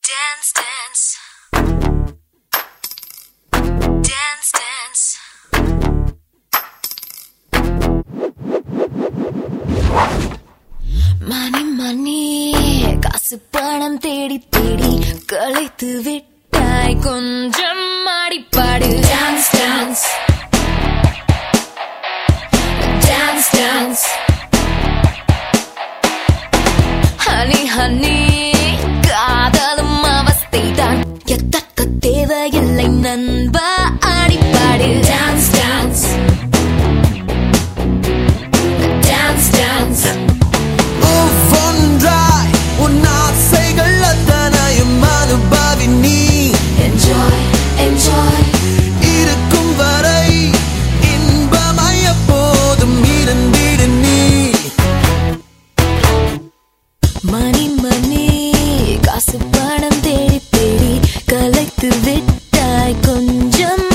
Dance, dance. Dance, dance. மணி money காசு பணம் தேடி தேடி களைத்து விட்டாய் கொஞ்சம் ஆடிப்பாடு dance dance dance dance honey honey காதலும் அவஸ்தைதான் எத்தக்க தேவையில்லை நண்பா ஆடிப்பாடு டான்ஸ் டான்ஸ் டான்ஸ் டான்ஸ் ஒவ்வொன்றாய் உன் ஆசைகள் அத்தனையும் அனுபவி நீ Enjoy, enjoy, இருக்கும் வரை இன்பமாய் எப்போதும் இருந்திடு நீ மணி மணி காசு பணம் தேடி தேடி கலைத்து விட்டாய் கொஞ்சம்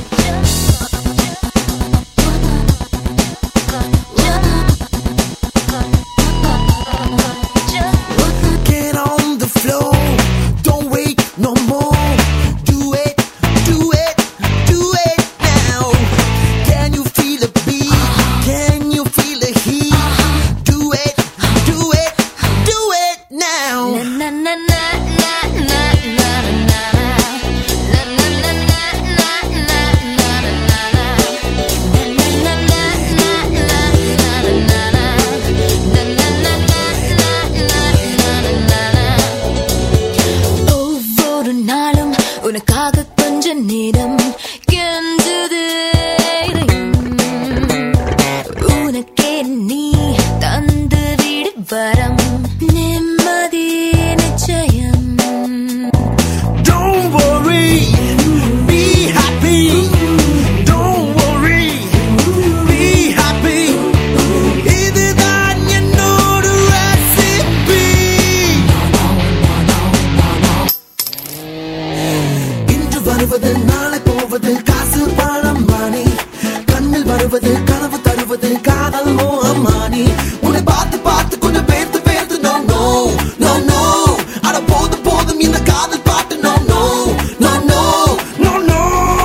Get on the floor, don't wait no more. Do it, do it, do it now. Can you feel the beat? Can you feel the heat? Do it, do it, do it now. Na na na na na na na na na na na na na na na na na ஒவ்வொரு நாளும் உனக்காக கொஞ்ச நேரம் கெஞ்சது இதயம். உனக்கே நீ தந்து விடு வரம் நிம்மதி நிச்சயம் Don't worry, be happy. Don't worry, be happy. இதுதான் என்னோட recipe. இன்று வருவது நாளை போவது காசு பணம் மாணி கண்ணில் வருவது கனவு தருவது காதல் மோகமானி உன்னை பார்த்து பார்த்து கொஞ்சம் பேர்த்து பேர்த்து நோ நோ நோ நோ அட போதும் போதும் இந்த காதல் பாட்டு no no no no no no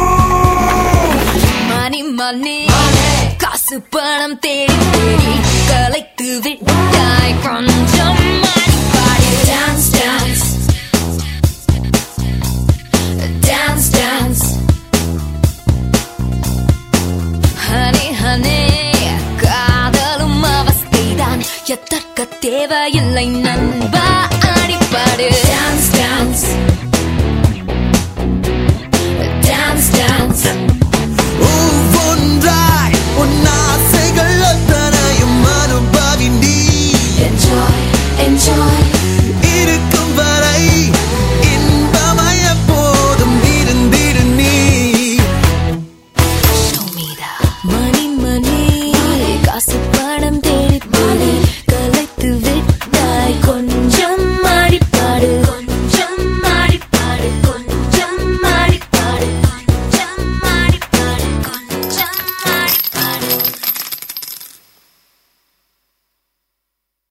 money money காசு பணம் தேடி தேடி கலைத்து விட்டாய் கொஞ்சம் அடிப்பாடு dance dance dance dance honey honey காதலும் அவஸ்தைதான் எத்தற்க தேவையில்லை நண்பா அடிப்பாடு டான்ஸ் டான்ஸ் டான்ஸ் டான்ஸ் ஒவ்வொன்றாய் உன் ஆசைகள் அத்தனையும் அனுபவி நீ Enjoy, enjoy, இருக்கும் வரை இன்பமாய் எப்போதும் இருந்திடு நீ show me that money.